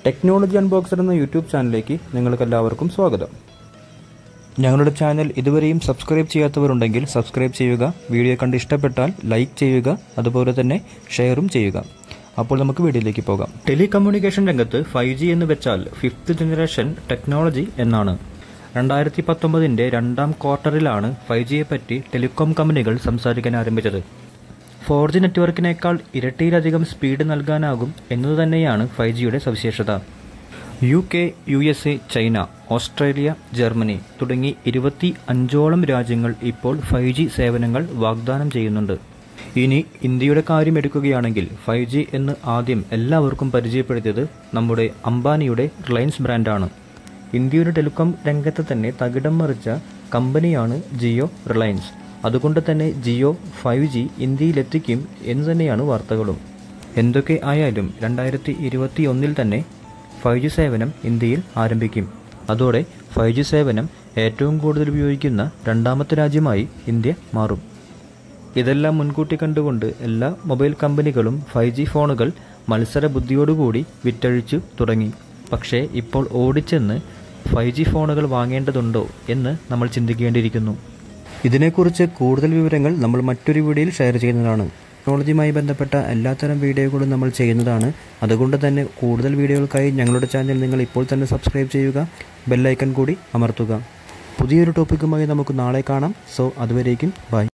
technology അൺബോക്സർ എന്ന YouTube ചാനലിലേക്ക് നിങ്ങൾക്കെല്ലാവർക്കും സ്വാഗതം ഞങ്ങളുടെ ചാനൽ ഇതുവരെയും സബ്സ്ക്രൈബ് ചെയ്യാത്തവരുണ്ടെങ്കിൽ സബ്സ്ക്രൈബ് ചെയ്യുക വീഡിയോ കണ്ട് ഇഷ്ടപ്പെട്ടാൽ ലൈക്ക് ചെയ്യുക അതുപോലെ തന്നെ ഷെയറും ചെയ്യുക അപ്പോൾ നമുക്ക് വീഡിയോയിലേക്ക് പോകാം ടെലികമ്മ്യൂണിക്കേഷൻ രംഗത്ത് ഫൈവ് ജി എന്ന് വെച്ചാൽ ഫിഫ്ത്ത് ജനറേഷൻ ടെക്നോളജി എന്നാണ് രണ്ടായിരത്തി പത്തൊമ്പതിൻ്റെ രണ്ടാം ക്വാർട്ടറിലാണ് ഫൈവ് ജിയെ പറ്റി ടെലികോം കമ്പനികൾ സംസാരിക്കാൻ ആരംഭിച്ചത് ഫോർ ജി നെറ്റ്വർക്കിനേക്കാൾ ഇരട്ടിയിലധികം സ്പീഡ് നൽകാനാകും എന്നത് തന്നെയാണ് ഫൈവ് ജിയുടെ സവിശേഷത U K U S A China Australia Germany തുടങ്ങി ഇരുപത്തി അഞ്ചോളം രാജ്യങ്ങൾ ഇപ്പോൾ ഫൈവ് ജി സേവനങ്ങൾ വാഗ്ദാനം ചെയ്യുന്നുണ്ട് ഇനി ഇന്ത്യയുടെ കാര്യം എടുക്കുകയാണെങ്കിൽ ഫൈവ് ജി എന്ന് ആദ്യം എല്ലാവർക്കും പരിചയപ്പെടുത്തിയത് നമ്മുടെ അംബാനിയുടെ റിലയൻസ് ബ്രാൻഡാണ് ഇന്ത്യയുടെ ടെലികോം രംഗത്ത് തന്നെ തകിടം മറിച്ച കമ്പനിയാണ് ജിയോ റിലയൻസ് അതുകൊണ്ട് തന്നെ ജിയോ ഫൈവ് ജി ഇന്ത്യയിലെത്തിക്കും എന്ന് തന്നെയാണ് വാർത്തകളും എന്തൊക്കെ ആയാലും രണ്ടായിരത്തി ഇരുപത്തി ഒന്നിൽ തന്നെ ഫൈവ് ജി സേവനം ഇന്ത്യയിൽ ആരംഭിക്കും അതോടെ ഫൈവ് ജി സേവനം ഏറ്റവും കൂടുതൽ ഉപയോഗിക്കുന്ന രണ്ടാമത്തെ രാജ്യമായി ഇന്ത്യ മാറും ഇതെല്ലാം മുൻകൂട്ടി കണ്ടുകൊണ്ട് എല്ലാ മൊബൈൽ കമ്പനികളും ഫൈവ് ജി ഫോണുകൾ മത്സര ബുദ്ധിയോടുകൂടി വിറ്റഴിച്ചു തുടങ്ങി പക്ഷേ ഇപ്പോൾ ഓടിച്ചെന്ന് ഫൈവ് ജി ഫോണുകൾ വാങ്ങേണ്ടതുണ്ടോ എന്ന് നമ്മൾ ചിന്തിക്കേണ്ടിയിരിക്കുന്നു ഇതിനെക്കുറിച്ച് കൂടുതൽ വിവരങ്ങൾ നമ്മൾ മറ്റൊരു വീഡിയോയിൽ ഷെയർ ചെയ്യുന്നതാണ് ടെക്നോളജിയുമായി ബന്ധപ്പെട്ട എല്ലാത്തരം വീഡിയോകളും നമ്മൾ ചെയ്യുന്നതാണ് അതുകൊണ്ട് തന്നെ കൂടുതൽ വീഡിയോകൾക്കായി ഞങ്ങളുടെ ചാനൽ നിങ്ങൾ ഇപ്പോൾ തന്നെ സബ്സ്ക്രൈബ് ചെയ്യുക ബെല്ലൈക്കൺ കൂടി അമർത്തുക പുതിയൊരു ടോപ്പിക്കുമായി നമുക്ക് നാളെ കാണാം സോ അതുവരേക്കും ബൈ